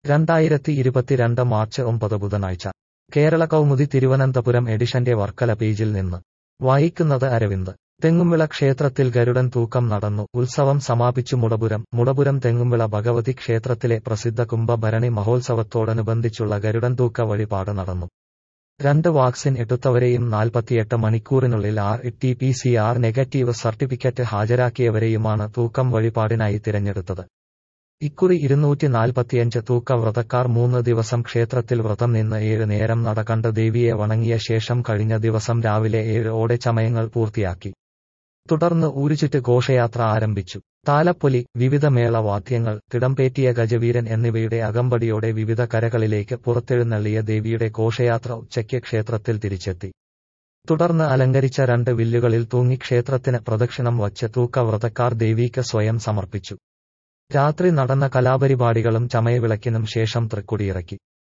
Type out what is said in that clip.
രണ്ടായിരത്തി ഇരുപത്തിരണ്ട് മാർച്ച് ഒമ്പത് ബുധനാഴ്ച കേരള കൗമുദി തിരുവനന്തപുരം എഡിഷന്റെ വർക്കല പേജിൽ നിന്ന് വായിക്കുന്നത് അരവിന്ദ് തെങ്ങുംവിള ക്ഷേത്രത്തിൽ ഗരുഡൻ തൂക്കം നടന്നു ഉത്സവം സമാപിച്ചു മുടപുരം മുടപുരം തെങ്ങുംവിള ഭഗവതി ക്ഷേത്രത്തിലെ പ്രസിദ്ധ കുംഭഭരണി മഹോത്സവത്തോടനുബന്ധിച്ചുള്ള ഗരുഡൻ തൂക്ക വഴിപാട് നടന്നു രണ്ട് വാക്സിൻ എടുത്തവരെയും നാൽപ്പത്തിയെട്ട് മണിക്കൂറിനുള്ളിൽ R T P C R negative certificate ഹാജരാക്കിയവരെയുമാണ് തൂക്കം വഴിപാടിനായി തിരഞ്ഞെടുത്തത് ഇക്കുറി ഇരുന്നൂറ്റി നാൽപ്പത്തിയഞ്ച് തൂക്ക വ്രതക്കാർ മൂന്ന് ദിവസം ക്ഷേത്രത്തിൽ വ്രതം നിന്ന് ഏഴ് നേരം നടകണ്ട് ദേവിയെ വണങ്ങിയ ശേഷം കഴിഞ്ഞ ദിവസം രാവിലെ ഏഴ് ഓടെ ചമയങ്ങൾ പൂർത്തിയാക്കി തുടർന്ന് ഊരുചുറ്റ് ഘോഷയാത്ര ആരംഭിച്ചു താലപ്പൊലി വിവിധ മേളവാദ്യങ്ങൾ തിടംപേറ്റിയ ഗജവീരൻ എന്നിവയുടെ അകമ്പടിയോടെ വിവിധ കരകളിലേക്ക് പുറത്തെഴുന്നള്ളിയ ദേവിയുടെ ഘോഷയാത്ര ഉച്ചയ്ക്ക് ക്ഷേത്രത്തിൽ തിരിച്ചെത്തി തുടർന്ന് അലങ്കരിച്ച രണ്ട് വില്ലുകളിൽ തൂങ്ങി ക്ഷേത്രത്തിന് പ്രദക്ഷിണം വച്ച് തൂക്ക വ്രതക്കാർ ദേവിക്ക് സ്വയം സമർപ്പിച്ചു രാത്രി നടന്ന കലാപരിപാടികളും ചമയവിളക്കിനും ശേഷം തൃക്കൊടിയിറക്കി